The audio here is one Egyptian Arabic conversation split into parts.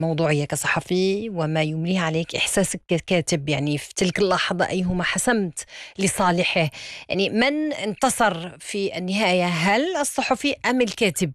موضوعية كصحفي وما يمليه عليك إحساسك ككاتب يعني في تلك اللحظة أيهما حسمت لصالحه يعني من انتصر في النهاية هل الصحفي أم الكاتب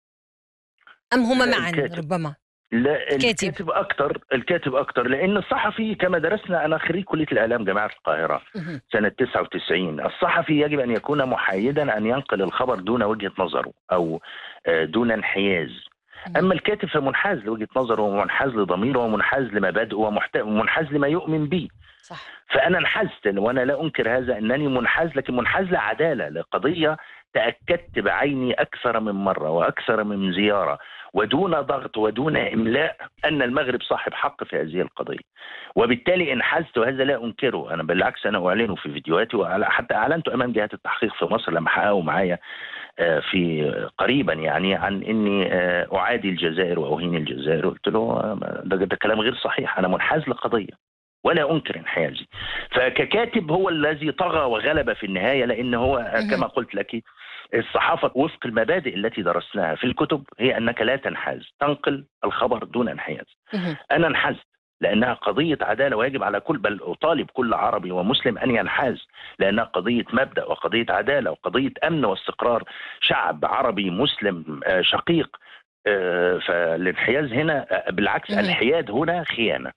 أم هما معا الكاتب. ربما لا الكاتب. الكاتب اكتر الكاتب اكتر لان الصحفي كما درسنا انا خريج كليه الاعلام جامعه القاهره مهم. سنه 99 الصحفي يجب ان يكون محايدا ان ينقل الخبر دون وجهه نظره او آه، دون انحياز اما الكاتب فمنحاز لوجهه نظره ومنحاز لضميره ومنحاز لمبادئه ومحت- ومنحاز لما يؤمن به صح فانا انحازت وانا لا انكر هذا انني منحاز لكن منحاز لعداله لقضيه تاكدت بعيني اكثر من مره واكثر من زياره ودون ضغط ودون املاء ان المغرب صاحب حق في هذه القضيه وبالتالي انحازت وهذا لا انكره انا بالعكس انا اعلنه في فيديوهاتي وحتى اعلنته امام جهات التحقيق في مصر لما حققوا معايا آه، في قريبا يعني عن اني آه، اعادي الجزائر واهين الجزائر قلت له آه، ده, ده كلام غير صحيح انا منحاز لقضيه ولا انكر انحيازي فككاتب هو الذي طغى وغلب في النهايه لان هو مهم. كما قلت لك الصحافه وفق المبادئ التي درسناها في الكتب هي انك لا تنحاز تنقل الخبر دون انحياز مهم. انا انحازت لانها قضيه عداله ويجب على كل بل اطالب كل عربي ومسلم ان ينحاز لانها قضيه مبدا وقضيه عداله وقضيه امن واستقرار شعب عربي مسلم آه، شقيق آه، فالانحياز هنا آه، بالعكس مهم. الحياد هنا خيانه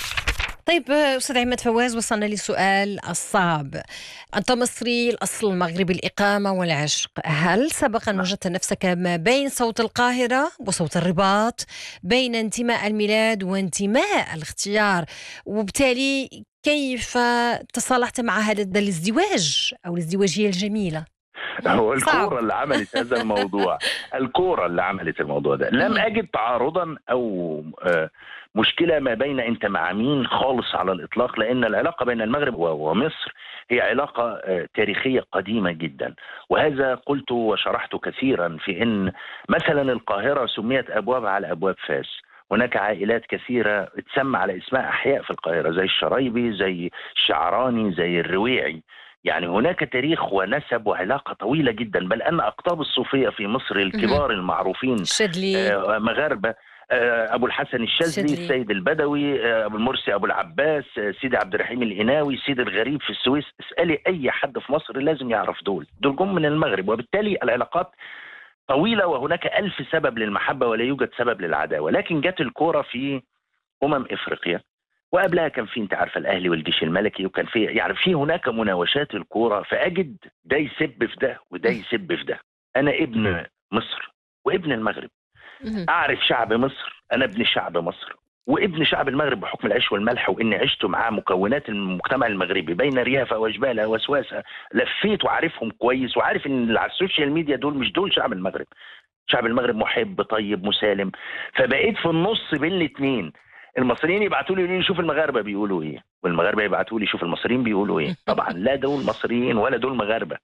طيب أستاذ عماد فواز وصلنا لسؤال الصعب أنت مصري الأصل المغربي الإقامة والعشق هل سبق أن وجدت نفسك ما بين صوت القاهرة وصوت الرباط بين انتماء الميلاد وانتماء الاختيار وبالتالي كيف تصالحت مع هذا الازدواج أو الازدواجية الجميلة هو صعب. الكورة اللي عملت هذا الموضوع الكورة اللي عملت الموضوع ده لم مم. أجد تعارضا أو آه، مشكلة ما بين أنت مع مين خالص على الإطلاق لأن العلاقة بين المغرب و- ومصر هي علاقة آه، تاريخية قديمة جدا وهذا قلت وشرحت كثيرا في أن مثلا القاهرة سميت أبوابها على أبواب فاس هناك عائلات كثيرة تسمى على اسماء أحياء في القاهرة زي الشرايبي زي الشعراني زي الرويعي يعني هناك تاريخ ونسب وعلاقة طويلة جدا بل أن أقطاب الصوفية في مصر الكبار المعروفين الشدلي آه، مغاربة آه، أبو الحسن الشاذلي الشاذلي. السيد البدوي آه، أبو المرسي أبو العباس آه، سيدي عبد الرحيم الإناوي سيدي الغريب في السويس اسألي أي حد في مصر لازم يعرف دول دول جم من المغرب وبالتالي العلاقات طويلة وهناك ألف سبب للمحبة ولا يوجد سبب للعداوة لكن جت الكورة في أمم إفريقيا وقبلها كان في انت عارفه الاهلي والجيش الملكي وكان في يعني في هناك مناوشات الكوره فاجد ده يسب في ده وده يسب في ده انا ابن مصر وابن المغرب مهم. اعرف شعب مصر انا ابن شعب مصر وابن شعب المغرب بحكم العيش والملح واني عشت مع مكونات المجتمع المغربي بين ريافه وجبالها وسواسه لفيت وعارفهم كويس وعارف ان اللي على السوشيال ميديا دول مش دول شعب المغرب شعب المغرب محب طيب مسالم فبقيت في النص بين الاثنين المصريين يبعتوا لي يقولوا لي شوف المغاربه بيقولوا ايه والمغاربه يبعتوا لي شوف المصريين بيقولوا ايه طبعا لا دول مصريين ولا دول مغاربه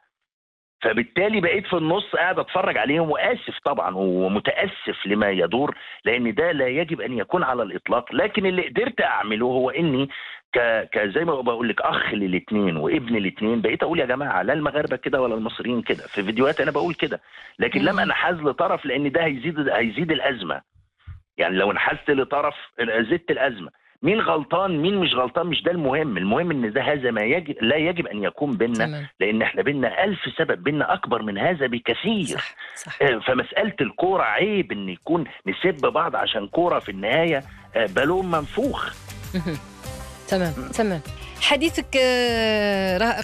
فبالتالي بقيت في النص قاعد اتفرج عليهم واسف طبعا ومتاسف لما يدور لان ده لا يجب ان يكون على الاطلاق لكن اللي قدرت اعمله هو اني ك... كزي ما بقول لك اخ للاثنين وابن الاثنين بقيت اقول يا جماعه لا المغاربه كده ولا المصريين كده في فيديوهات انا بقول كده لكن لم مم. انحاز لطرف لان ده هيزيد هيزيد الازمه يعني لو انحازت لطرف زدت الازمه مين غلطان مين مش غلطان مش ده المهم المهم ان ده هذا ما يجب لا يجب ان يكون بيننا تمام لان احنا بينا ألف سبب بينا اكبر من هذا بكثير صح صح آه، فمساله الكوره عيب ان يكون نسب بعض عشان كوره في النهايه آه، بالون منفوخ مهم. تمام تمام حديثك آه، رائق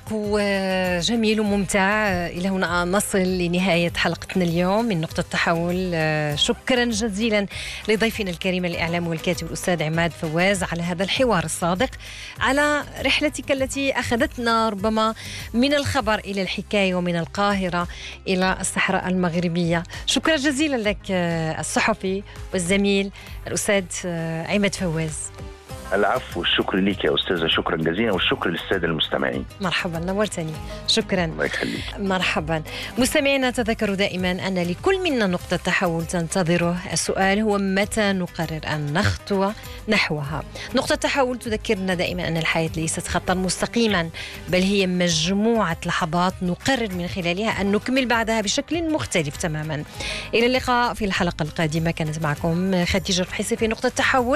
وجميل وممتع آه، إلى هنا نصل لنهاية حلقتنا اليوم من نقطة تحول آه، شكرا جزيلا لضيفنا الكريم الإعلام والكاتب الأستاذ عماد فواز على هذا الحوار الصادق على رحلتك التي أخذتنا ربما من الخبر إلى الحكاية ومن القاهرة إلى الصحراء المغربية شكرا جزيلا لك آه، الصحفي والزميل الأستاذ آه، عماد فواز العفو والشكر ليك يا استاذه شكرا جزيلا والشكر للساده المستمعين مرحبا نورتني شكرا الله يخليك مرحبا مستمعينا تذكروا دائما أن لكل منا نقطة تحول تنتظره السؤال هو متى نقرر أن نخطو نحوها نقطة تحول تذكرنا دائما أن الحياة ليست خطا مستقيما بل هي مجموعة لحظات نقرر من خلالها أن نكمل بعدها بشكل مختلف تماما إلى اللقاء في الحلقة القادمة كانت معكم خديجة الفحيصي في نقطة تحول